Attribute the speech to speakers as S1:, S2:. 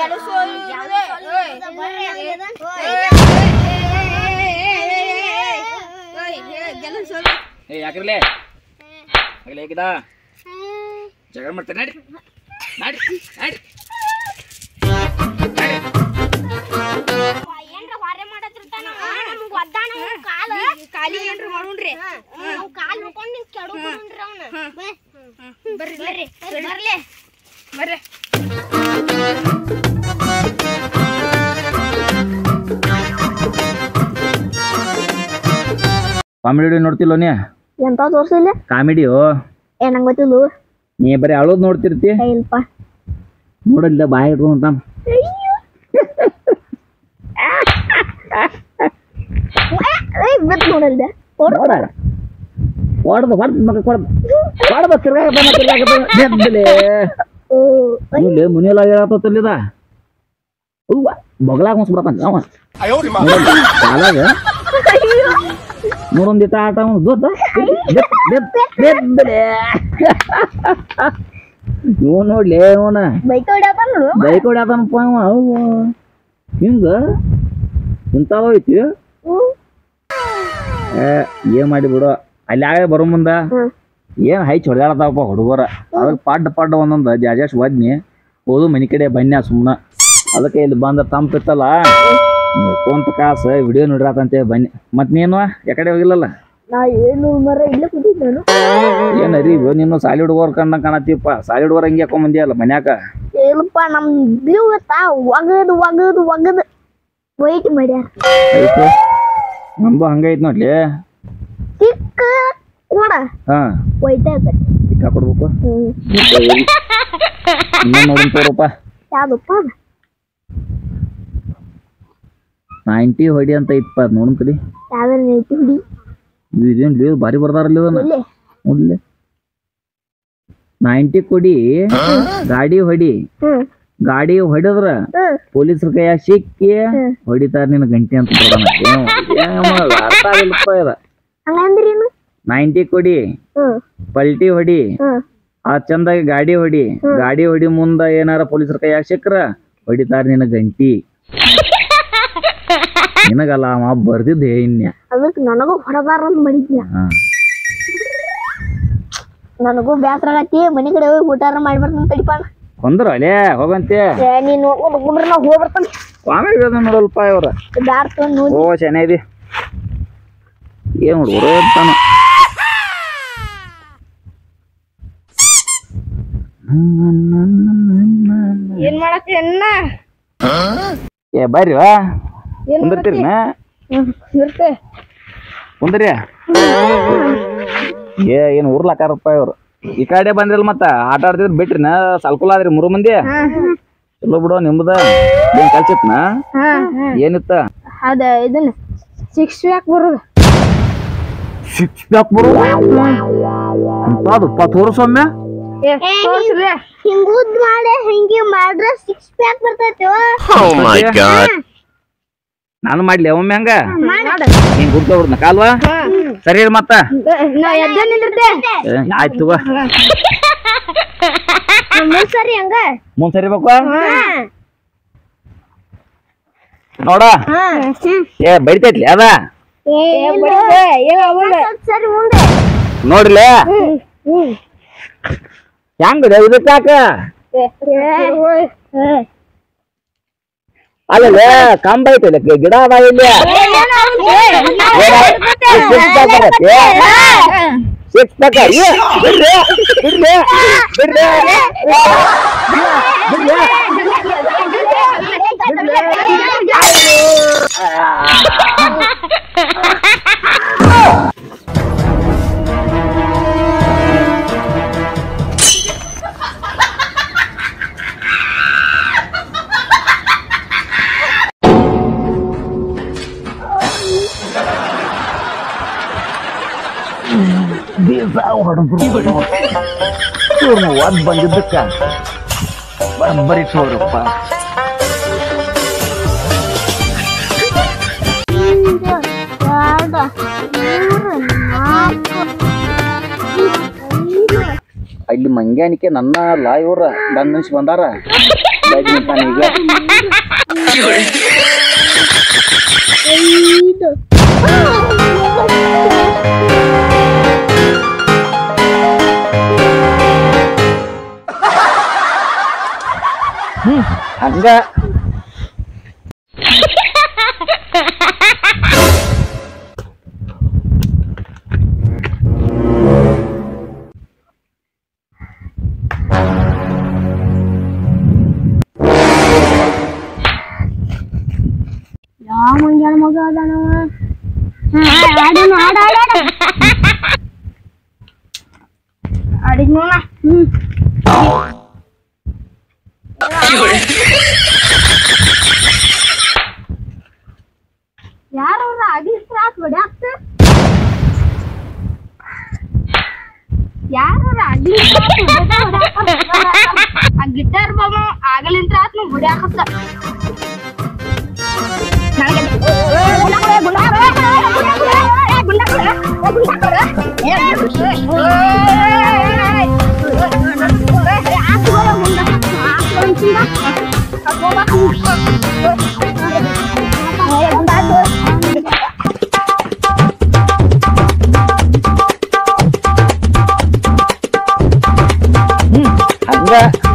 S1: ಏ ಯಾಕ್ರಲೆ ಆಗಲೇ ಹೇಗಿದ ಜಗಳ ಮಾಡ್ತಾರೆ ನಡಿ ನಡಿ ನಡಿ
S2: ಏನ್ರ ಹೊರೆ ಮಾಡತ್ತಿರ್ತಾನ ನಮ್ಗ್ ಒದ್ದಾನ ಅವ್ನ್ ಕಾಲ ಕಾಲಿ ಏನ್ರ ಮಾಡೋಣ್ರಿ ನಾವ್ ಕಾಲ್ ಹಿಡ್ಕೊಂಡ್ ನಿಂಗ್ ಕೆಡು ಬಿಡೋಣ್ರಿ ಅವ್ನ ಬರ್ರಿ ಬರ್ರಿ ಬರ್ಲಿ
S3: ಬರ್ರಿ
S1: ಕಾಮಿಡಿ ನೋಡ್ತಿಲ್ಲ ನೀ
S2: ಎಂತ ತೋರ್ಸಿಲ್ಲ
S1: ಕಾಮಿಡಿಯೋ
S2: ಏ ನಂಗ್ ಗೊತ್ತಿಲ್ಲ
S1: ನೀ ಬರೀ ಅಳೋದ್ ನೋಡ್ತಿರ್ತಿ
S2: ಏ ಇಲ್ಪ
S1: ನೋಡಲ್ಲ ಬಾಯ್ ಇಟ್ಕೊಂತ
S2: ಏ ಬಿತ್ ನೋಡಲ್ದೆ
S1: ನೋಡ ಹೊಡ್ದು ಹೊಡ್ದು ಮಗ ಕೊಡ್ದು ಹೊಡ್ದು ತಿರ್ಗಾಕ ಬಂದ ತಿರ್ಗಾಕ ಬಂದ ಎದ್ದಲೆ ಇಲ್ಲಿ ಮುನಿಯಲ್ಲ ಹೇಳತ್ತಲ್ಲಿದ ಅವ್ವ ಬಗಲಾಗ ಹೊಸ್ಬಿಡತಾನ ಅವ ಕಾಲಾಗ ನೋಡೊಂದ್ ಇಟ್ಟ ಆಟ ಅವ್ನು ದೊಡ್ಡ ಎದ್ದಲೆ ಇವ ನೋಡ್ಲಿ ಇವನ
S2: ಬೈಕ್ ಹೊಡ್ಯಾತಾನ ನೋಡು
S1: ಬೈಕ್ ಹೊಡ್ಯಾತನಪ್ಪ ಅವ ಅವ್ವ ಹಿಂಗ ಇಂಥವ ಐತಿ ಏ ಏನ್ ಮಾಡಿ ಬಿಡು ಅಲ್ಲಿ ಆಗೇ ಬರೋ ಮುಂದ ಏನ್ ಹೈಚ್ ಹೊಡ್ಯಾಡತಾವಪ್ಪ ಹುಡುಗರ ಅದಕ್ಕೆ ಪಡ್ಡ ಪಡ್ಡ ಒಂದೊಂದು ಜಾಜಾಶ್ ಒದ್ನಿ ಹೋದು ಮನಿ ಕಡೆ ಬನ್ಯ ಸುಮ್ಮನ ಅದಕ್ಕೆ ಇಲ್ಲಿ ಬಂದ ತಂಪಿತ್ತಲ್ಲ ಕುಂತ ಕಾಸ ವಿಡಿಯೋ ನೋಡಿರತ್ತಂತೆ ಬನ್ನಿ ಮತ್ ನೀನು ಯಾಕಡೆ ಹೋಗಿಲ್ಲಲ್ಲ
S2: ನಾ ಏನು ಮರ ಇಲ್ಲೇ ಕುಂತಿದ್ದೆ ನಾನು
S1: ಏನ್ ಅರಿ ನೀನು ಸಾಲಿ ಹುಡುಗರ್ ಕಂಡ ಕಾಣತ್ತೀಪ್ಪ ಸಾಲಿ ಹುಡುಗರ್ ಹಂಗೆ ಹಾಕೊಂಡ್ ಬಂದಿಯಲ್ಲ ಮನ್ಯಾಕ
S2: ಇಲ್ಪ ನಮ್ ಬ್ಲೂ ಗೊತ್ತಾ ಒಗದ್ ಒಗದ್ ಒಗದ್ ವೈಟ್ ಮಾಡ್ಯಾರ
S1: ಐತೆ ನಮ್ದು ಹಂಗೈತ್ ನೋಡ್ಲಿ
S2: ಚಿಕ್ಕ ನೋಡ
S1: ಹಾ
S2: ವೈಟ್ ಆಯ್ತೈತಿ
S1: ಚಿಕ್ಕ ಕೊಡ್ಬೇಕು
S2: ಹ್ಮ್
S1: ಇನ್ನೂ ನೋಡೋಣ ತೋರಪ್ಪ
S2: ಯಾವ್ದಪ್ಪ ಅದ?
S1: ನೈಂಟಿ ಹೊಡಿ ಅಂತ ಇಪ್ಪ ಅದ್ ನೋಡೋಣ ತಡಿ
S2: ಯಾವ್ದಾರ ಐತಿ ಹುಡಿ
S1: ಇದೇನ್ ಲೇ ಭಾರಿ ಬರ್ದಾರಲ್ಲ ಇದನ್ನ
S2: ಎಲ್ಲಿ
S1: ನೋಡ್ಲಿ ನೈಂಟಿ ಕೊಡಿ ಗಾಡಿ ಹೊಡಿ
S2: ಹ್ಮ್
S1: ಗಾಡಿ ಹೊಡೆದ್ರ
S2: ಹ್ಮ್
S1: ಪೊಲೀಸರ ಕೈಯಾಗ ಸಿಕ್ಕಿ ಹೊಡಿತಾರ ನಿನ್ನ ಗಂಟೆ ಅಂತ ಬರ್ದಾನ ಏನ್- ಏನ್ ಮಾಡೋದು? ಅರ್ಥ ಆಗಿಲ್ಲಪ್ಪ ಇದ
S2: ಹಂಗಂದ್ರೇನು
S1: ನೈಂಟಿ ಕೊಡಿ
S2: ಹ್ಮ್
S1: ಪಲ್ಟಿ ಹೊಡಿ
S2: ಹ್ಮ್
S1: ಆ ಚಂದಾಗಿ ಗಾಡಿ ಹೊಡಿ ಗಾಡಿ ಹೊಡಿ ಮುಂದ ಏನಾರ ಪೊಲೀಸರ ಕೈಯಾಗ ಸಿಕ್ರ ಹೊಡಿತಾರ ನಿನ್ನ ಗಂಟಿ ನಿನಗಲ್ಲ ಅವ ಬರ್ದಿದ್ದೆ ಇನ್ಯ
S2: ಅದಕ್ಕೆ ನನಗೂ ಹೊರಬಾರ ಅಂತ ಮಾಡಿದ್ನ
S1: ಹಾ
S2: ನನಗೂ ಬ್ಯಾಸರ ಆಗತಿ ಮನೆ ಕಡೆ ಹೋಗಿ ಊಟಾರ ಮಾಡಿ ಬರ್ತಾನ ತಡಿಪ
S1: ಕೊಂದ್ರ ಅಲೇ ಹೋಗಂತೆ
S2: ಏ ನೀನ್ ನೋಡ್ಕೊಂಡು ಕುಂದ್ರ ನಾ ಹೋಗಿ ಬರ್ತಾನ
S1: ಆಮೇಲೆ ನೋಡಲ್ಪ ಇವ್ರ
S2: ಬ್ಯಾಡ ತೊಗೊಂಡ್ ನೋಡಿ
S1: ಓ ಚೆನ್ನಾಗಿದೆ ಏನ್ ಹುಡುಗರು ಅಂತಾನ
S3: ಏನ್ ಮಾಡತ್ತಿ ಅಣ್ಣ
S1: ಏ ಬರ್ರಿ ವಾ ಕುಂದಿರ್ತೀರಿನ
S3: ಇರ್ತೆ
S1: ಕುಂದ್ರಿ ಏ ಏನ್ ಉರ್ಲಾಕಾರಪ್ಪ ಇವ್ರು ಈ ಕಡೆ ಬಂದ್ರಲ್ಲ ಮತ್ತ ಆಟ ಆಡ್ತಿದ್ರ ಬಿಟ್ರಿನ ಸಲ್ಕುಲ ಆದ್ರಿ ಮೂರು ಮಂದಿ ಚಲೋ ಬಿಡು ನಿಮ್ದ ಏನ್ ಕಲ್ಸಿತ್ನ ಏನಿತ್ತ
S3: ಅದ ಇದನ್ನ ಸಿಕ್ಸ್ ಪ್ಯಾಕ್ ಬರೋದು
S1: ಸಿಕ್ಸ್ ಪ್ಯಾಕ್ ಬರು ಅಂತದಪ್ಪ ತೋರ್ಸೊಮ್ಮೆ
S3: ಏ ತೋರ್ಸ್ರಿ
S2: ಹಿಂಗುದ್ ಮಾಡಿ ಹಿಂಗೆ ಮಾಡ್ರೆ ಸಿಕ್ಸ್ ಪ್ಯಾಕ್ ಬರ್ತೈತಿ
S4: Oh my god.
S1: ನಾನು ಮಾಡ್ಲಿ ಒಮ್ಮೆ ಹಂಗ
S3: ಮಾಡ
S1: ಹಿಂಗ್ ಗುರ್ತ ಬಿಡ್ನ ಕಾಲ್ವಾ ಸರಿ ಇರು ಮತ್ತ
S3: ನಾ ಎದ್ದ ನಿಂದಿರ್ತೆ
S1: ಏ, ಆಯ್ತು ತಗೋ.
S2: ಮುಂದ್ ಸರಿ ಹಂಗ
S1: ಮುಂದ್ ಸರಿಬೇಕು ನೋಡ ಏ ಬಡಿತೈತ್ಲಿ ಅದ
S2: ಸರಿ ಮುಂದೆ
S1: ನೋಡ್ಲೆ ಹೆಂಗದ ಇದಕ್ಕಾಕ ಅಲ್ಲೇ ಕಂಬ ಐತಲ್ಲ ಗಿಡ ಅದ ಇಲ್ಲಿ ಸಿಕ್ಸ್ ಪ್ಯಾಕ್ ಬರತ್ತೆ ಸಿಕ್ಸ್ ಪ್ಯಾಕ್ ಬಿಡ್ರಿ ಬಿಡ್ರಿ ಬಿಡ್ರಿ ಬೀಸ ಹೊಡೆದ್ರು ಇವ್ರನ್ನ ಒದ್ ಬಂದಿದ್ದಕ್ಕ ಬರೀ ಸೋರಪ್ಪ ಅಲ್ಲಿ ಮಂಗ್ಯಾನಿಕೆ ನನ್ನ ಲಾ ಇವ್ರ ಗಂಡ ಮನುಷ್ಯ ಬಂದಾರ ಬ್ಯಾಗ್ ನಿಂತಾನ ಈಗ
S2: ಐದು
S1: ಹಂಗ
S2: ಯಾವ ಮಂಗ್ಯಾನ ಮಗ ಅದಾನವ ಆಡೋಣ ಆಡ ಆಡ
S3: ಅಡಿಗೆ ನೋಡ
S2: ಹ್ಮ್
S3: ಯಾರು ಅಡಿ ತ್ರಾಸ್ ಹೊಡ್ಯಾಕ್ತ ಯಾರು ಅಡಿ ಆ ಗಿಟಾರ್ ಬಾಬ ಆಗಲಿಂತ್ರ ಆತ್ಮ ಹೊಡ್ಯಾಕತ್ತ
S1: ಹಂಗ